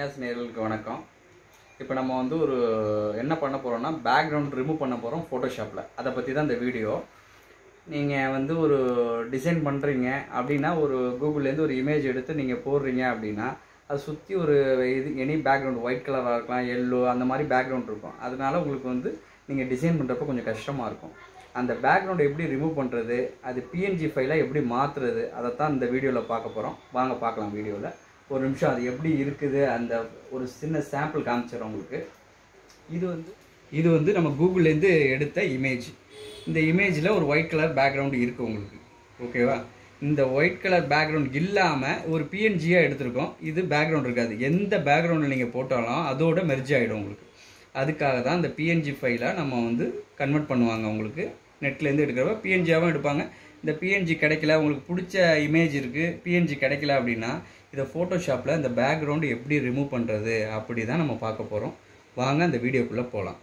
ரம்யாஸ் நேர்களுக்கு வணக்கம் இப்போ நம்ம வந்து ஒரு என்ன பண்ண போகிறோம்னா பேக்ரவுண்ட் ரிமூவ் பண்ண போகிறோம் ஃபோட்டோஷாப்பில் அதை பற்றி தான் இந்த வீடியோ நீங்கள் வந்து ஒரு டிசைன் பண்ணுறீங்க அப்படின்னா ஒரு கூகுள்லேருந்து ஒரு இமேஜ் எடுத்து நீங்கள் போடுறீங்க அப்படின்னா அதை சுற்றி ஒரு இது எனி பேக்ரவுண்ட் ஒயிட் கலராக இருக்கலாம் எல்லோ அந்த மாதிரி பேக்ரவுண்ட் இருக்கும் அதனால உங்களுக்கு வந்து நீங்கள் டிசைன் பண்ணுறப்ப கொஞ்சம் கஷ்டமாக இருக்கும் அந்த பேக்ரவுண்ட் எப்படி ரிமூவ் பண்ணுறது அது பிஎன்ஜி ஃபைலாக எப்படி மாற்றுறது அதை தான் இந்த வீடியோவில் பார்க்க போகிறோம் வாங்க பார்க்கலாம் வீடியோவில் ஒரு நிமிஷம் அது எப்படி இருக்குது அந்த ஒரு சின்ன சாம்பிள் காமிச்சிடுறோம் உங்களுக்கு இது வந்து இது வந்து நம்ம கூகுள்லேருந்து எடுத்த இமேஜ் இந்த இமேஜில் ஒரு ஒயிட் கலர் பேக்ரவுண்டு இருக்குது உங்களுக்கு ஓகேவா இந்த ஒயிட் கலர் பேக்ரவுண்ட் இல்லாமல் ஒரு பிஎன்ஜியாக எடுத்திருக்கோம் இது பேக்ரவுண்ட் இருக்காது எந்த பேக்ரவுண்டில் நீங்கள் போட்டாலும் அதோட மெர்ஜ் ஆகிடும் உங்களுக்கு அதுக்காக தான் இந்த பிஎன்ஜி ஃபைலை நம்ம வந்து கன்வெர்ட் பண்ணுவாங்க உங்களுக்கு நெட்லேருந்து எடுக்கிறப்ப பிஎன்ஜியாகவும் எடுப்பாங்க இந்த பிஎன்ஜி கிடைக்கல உங்களுக்கு பிடிச்ச இமேஜ் இருக்குது பிஎன்ஜி கிடைக்கல அப்படின்னா இதை ஃபோட்டோஷாப்பில் இந்த பேக்ரவுண்டு எப்படி ரிமூவ் பண்ணுறது அப்படி தான் நம்ம பார்க்க போகிறோம் வாங்க அந்த வீடியோக்குள்ளே போகலாம்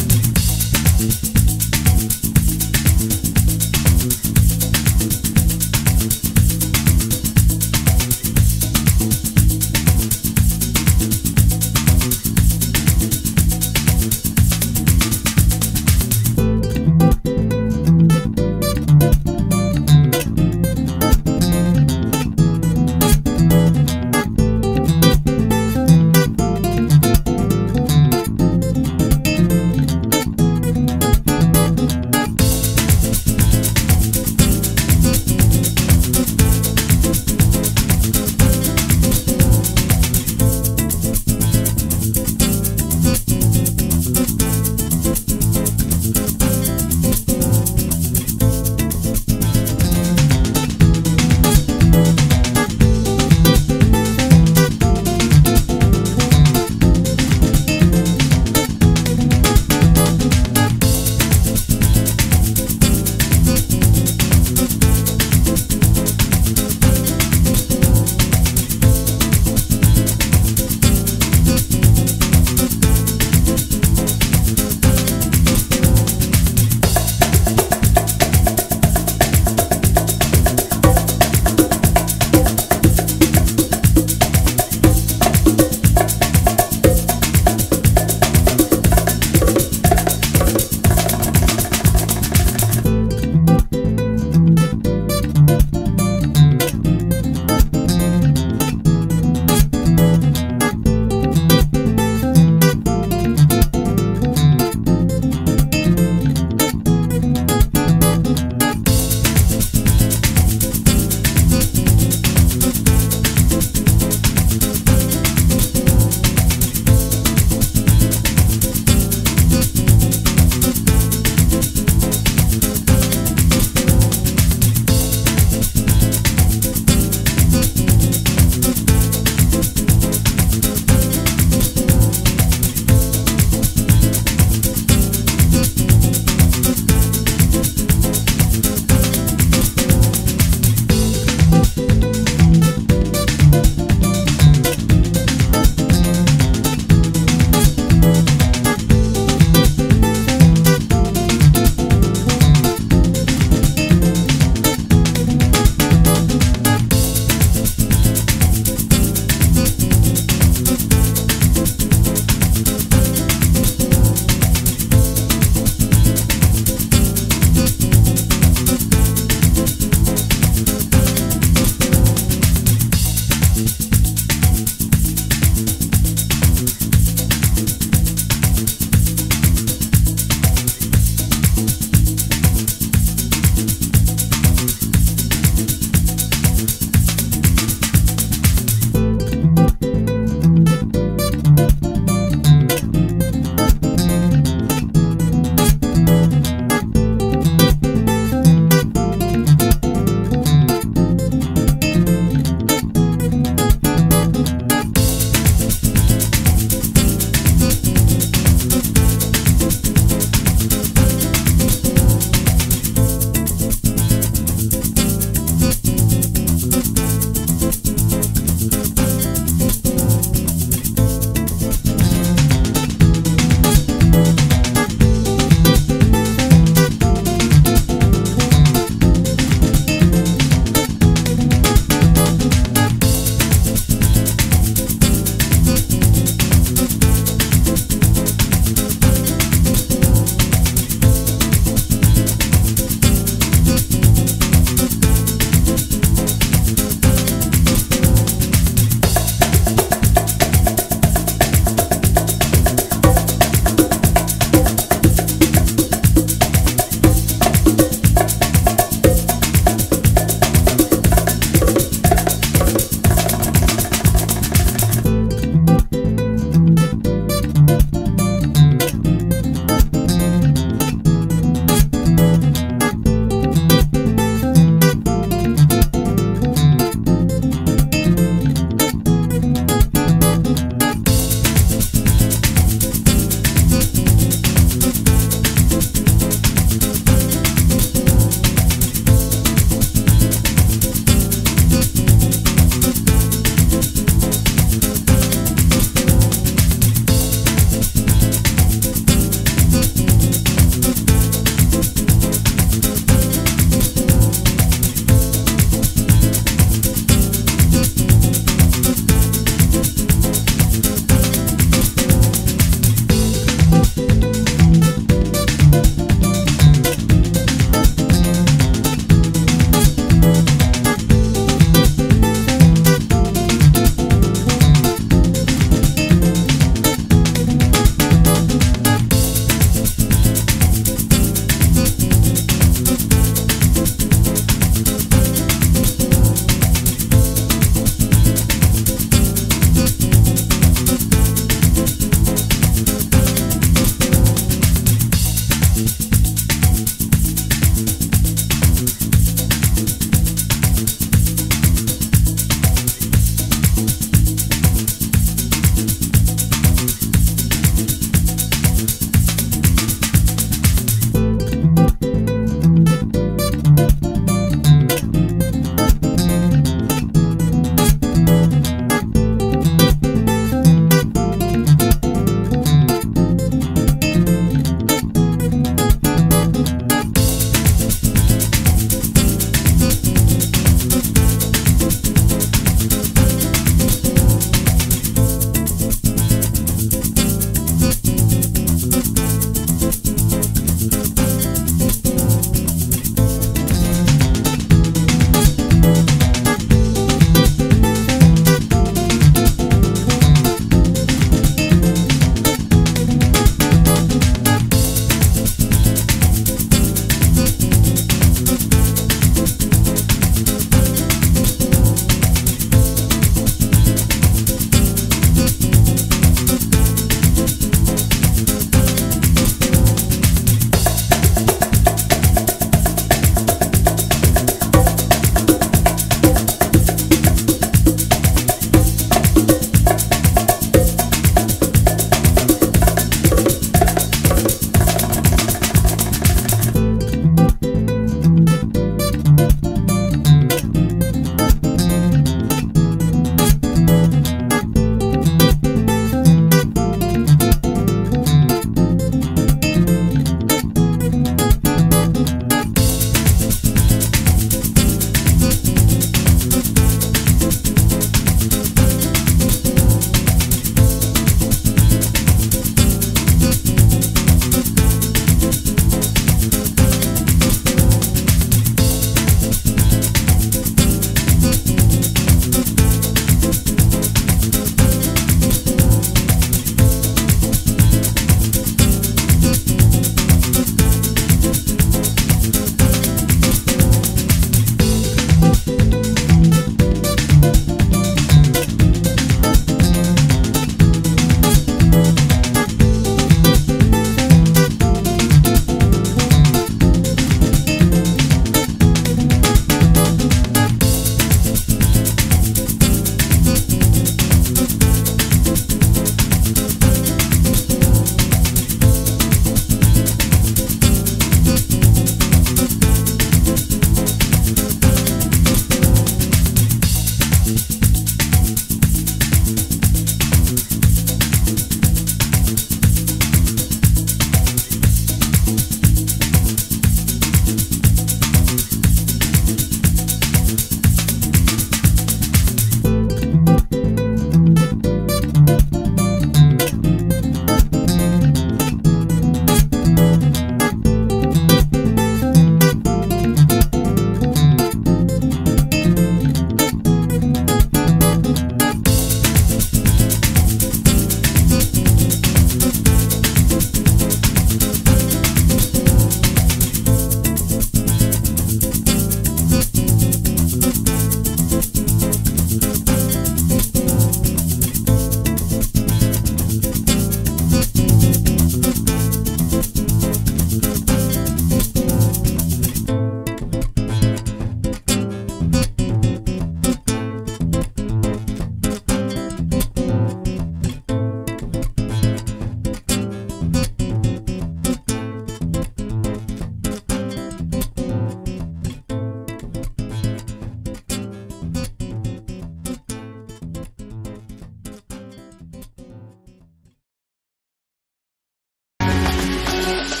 Thank